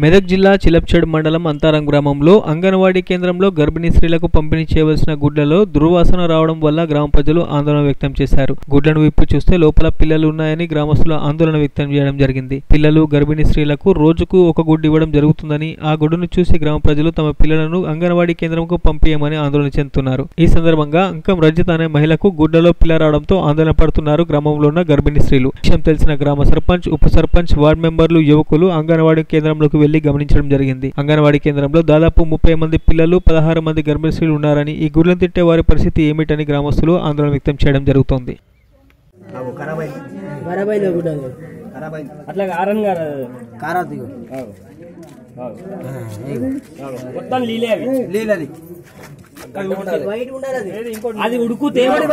మెదక్ జిల్లా చిలప్చేడు మండలం అంతారం గ్రామంలో అంగన్వాడీ కేంద్రంలో గర్భిణీ స్త్రీలకు పంపిణీ చేయవలసిన గుడ్లలో దుర్వాసన రావడం వల్ల గ్రామ ప్రజలు ఆందోళన వ్యక్తం చేశారు గుడ్లను విప్పి చూస్తే లోపల పిల్లలు ఉన్నాయని గ్రామస్తులు ఆందోళన వ్యక్తం చేయడం జరిగింది పిల్లలు గర్భిణీ స్త్రీలకు రోజుకు ఒక గుడ్డు ఇవ్వడం జరుగుతుందని ఆ గుడ్డును చూసి గ్రామ ప్రజలు తమ పిల్లలను అంగన్వాడీ కేంద్రంకు పంపించమని ఆందోళన చెందుతున్నారు ఈ సందర్భంగా అంకం రజిత అనే మహిళకు గుడ్డలో పిల్ల రావడంతో ఆందోళన పడుతున్నారు గ్రామంలో ఉన్న గర్భిణీ స్త్రీలు విషయం తెలిసిన గ్రామ సర్పంచ్ ఉప సర్పంచ్ వార్డు మెంబర్లు యువకులు అంగన్వాడీ కేంద్రంలోకి వెళ్లి గమనించడం జరిగింది అంగన్వాడీ కేంద్రంలో దాదాపు ముప్పై మంది పిల్లలు పదహారు మంది గర్భిణీ స్త్రీలు ఉన్నారని ఈ గుడ్లను తిట్టే వారి పరిస్థితి ఏమిటని గ్రామస్తులు ఆందోళన వ్యక్తం చేయడం జరుగుతోంది ఖరాబ్ అయింది గుడ్డ అట్లా ఆరన్ గారు కారాత్ ఇగో మొత్తం లీలే అవి లేదది అది ఉడుకు తేమడి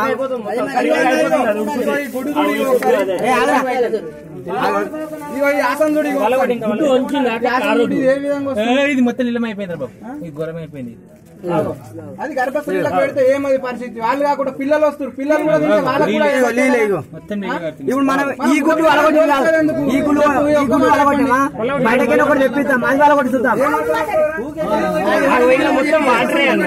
ఏ ఆగరా ఇగో ఈ ఆసం చూడు ఇగో గుడ్డు వంచింది అట్లా కారొద్దు. ఇది ఏ విధంగా వస్తుంది? ఇది మొత్తం నిలం అయిపోయింది బాబు ఇది ఘోరం అయిపోయింది అది గర్భశ్రీలకు పెడితే ఏమది పరిస్థితి వాళ్ళు కాకుండా పిల్లలు వస్తారు పిల్లలు కూడా తింటే వాళ్ళకు కూడా ఇగో లీలే ఇగో మొత్తం నీళ్ళు కడుతుంది ఇప్పుడు మనం ఈ గుడ్డు అలగొట్టి కాదు ఈ గుడ్డు ఈ గుడ్డు అలగొట్టినా బయటకెళ్ళి ఒకటి తెప్పిద్దాం అది అలగొట్టి చూద్దాం ఆ పోయిన మొత్తం వాటరే అన్న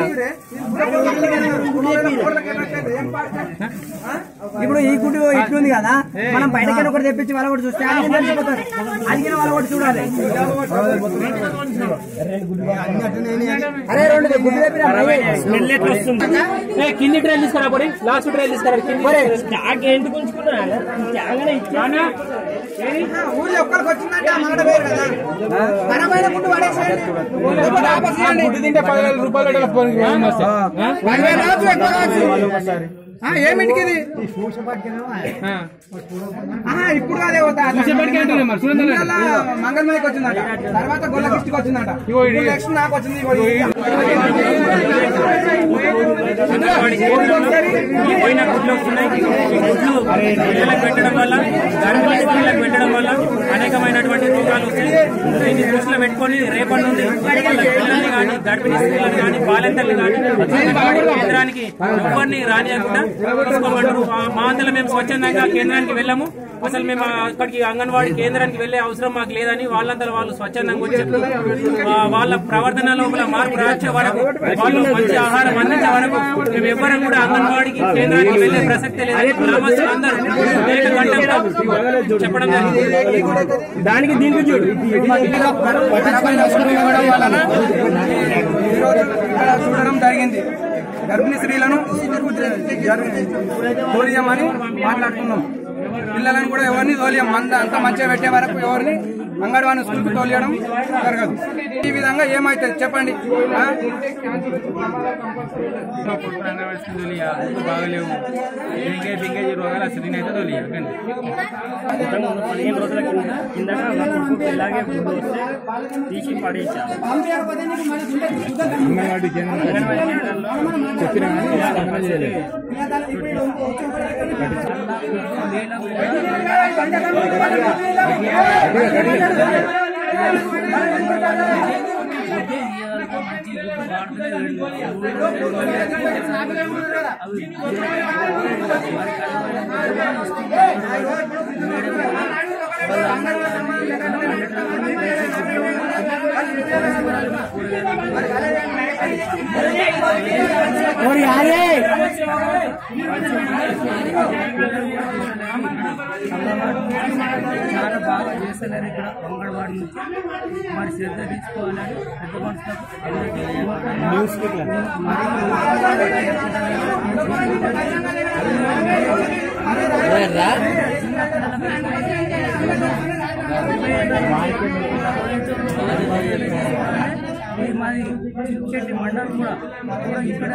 ఇప్పుడు ఈ గుడ్డు ఇట్లుంది కదా మనం బయటకెళ్ళి ఒకటి తెప్పించి వాళ్ళ కూడా చూస్తే అది తెలిసిపోతారు అది కింద వాళ్ళ కూడా చూడాలి అరే రెండు గుడ్డు తెప్పినా స్మెల్ ఎట్లా వస్తుంది ఏ, కింది ట్రైల్ తీసుకురా పొడి లాస్ట్ ట్రైల్ తీసుకురా కింది స్టాక్ ఏంటి గుంజుకున్నా జాగానే ఇచ్చానా ఊళ్ళో ఒక్కరికి వచ్చిందంటే ఆ మాట వేరు కదా మనమైన గుడ్డు పడేసేయండి. లేకపోతే ఆపస్ చేయండి. పదివేల రావచ్చు, ఎక్కువ రావచ్చు. ఆ, ఏమిటికి ఇది ఆహా, ఇప్పుడు కాదే పోతా మంగళమయ్యకి వచ్చిందట తర్వాత గొల్ల కిష్టికి వచ్చిందట ఇప్పుడు నెక్స్ట్ నాకు వచ్చింది ఇగో ఇది. పోయిన గుడ్లు వస్తున్నాయి ఈ గుడ్లు పిల్లలకు పెట్టడం వల్ల గర్భిణీ స్త్రీలకు పెట్టడం వల్ల అనేకమైనటువంటి రోగాలు వస్తాయి దీన్ని దృష్టిలో పెట్టుకొని రేపటి నుండి వాళ్ళ పిల్లల్ని కానీ గర్భిణీ స్త్రీలను కానీ బాలింతల్ని కానీ కేంద్రానికి ఎవరిని రానియకుండా చూసుకోమంటారు మా- మా అంతలో మేము స్వచ్ఛందంగా కేంద్రానికి వెళ్ళాము అసలు మేము అక్కడికి అంగన్వాడీ కేంద్రానికి వెళ్లే అవసరం మాకు లేదని వాళ్ళంతా వాళ్ళు స్వచ్ఛందంగా వచ్చి ఆ, వాళ్ళ ప్రవర్తన లోపల మార్పు రాచే వరకు వాళ్ళు మంచి ఆహారం అందించే వరకు మేము ఎవ్వరం కూడా అంగన్వాడీకి కేంద్రానికి వెళ్లే ప్రసక్తే లేదు గ్రామస్తులు అందరూ ఏకకంఠంగా చెప్పడం జరిగింది దానికి దీనికి చూడు ఈరోజు ఇక్కడ చూడడం జరిగింది గర్భిణీ స్త్రీలను తోలియమని మాట్లాడుతున్నాం పిల్లలను కూడా ఎవరిని తోలియం మంద అంతా మంచిగా పెట్టే వరకు ఎవరిని అంగన్వాడీ స్కూల్కి తోలియడం జరగదు ఈ విధంగా ఏమైతుంది చెప్పండి ఆ? తొలియా బాగలేవు లింగేజ్ లింగేజ్ రోగాలు అసలు నేనైతే తొలియా కానీ పదిహేను రోజుల కింద కిందట మా కొడుకు ఇలాగే గుడ్డు వస్తే తీసి పడేసాను చాలా బాగా చేస్తున్నారు ఇక్కడ అంగన్వాడీ నుంచి మరి శ్రద్ధ తీసుకోవాలని పెద్ద మనుషులకు మాది చిరుచెట్టి మండలం కూడా కూడా ఇక్కడ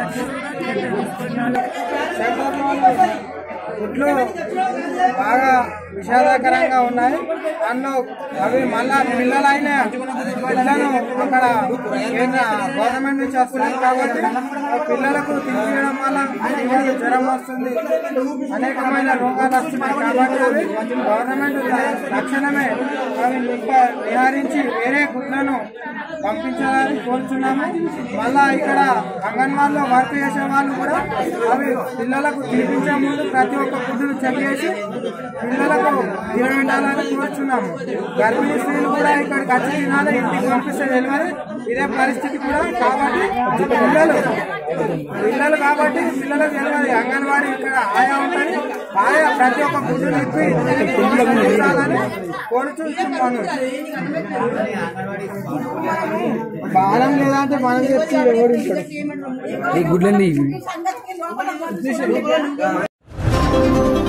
గుడ్లు బాగా విషాదకరంగా ఉన్నాయి అందులో అవి మళ్ళా పిల్లలైన పిల్లలను అక్కడ కేంద్ర గవర్నమెంట్ నుంచి వస్తున్నాయి కాబట్టి ఆ పిల్లలకు తినిపించడం వల్ల పిల్లలకు జ్వరం వస్తుంది అనేకమైన రోగాలు వస్తున్నాయి కాబట్టి గవర్నమెంట్ తక్షణమే అవి నిప్ప- నివారించి వేరే గుడ్లను పంపించాలని కోరుచున్నాము మళ్ళా ఇక్కడ అంగన్వాడీలో వర్క్ చేసే వాళ్ళు కూడా అవి పిల్లలకు తినిపించే ముందు ప్రతి ఒక్క గుడ్డును చెక్ చేసి పిల్లలకు తినబెట్టాలని కోరుచున్నాము గర్భిణీ స్త్రీలు కూడా ఇక్కడికి వచ్చి తినాలి ఇంటికి పంపిస్తే తెలియదు ఇదే పరిస్థితి కూడా కాబట్టి పిల్లలు పిల్లలు కాబట్టి పిల్లలకు తెలియదు అంగన్వాడీ ఇక్కడ ఆయా ఉంటుంది ఆయా ప్రతి ఒక్క గుడ్డును ఇప్పి తిరిగి పంపించాలని కోరుచున్నాను బాణం లేదంటే మనం చెప్తే ఓడించాడు ఈ గుడ్లన్నీ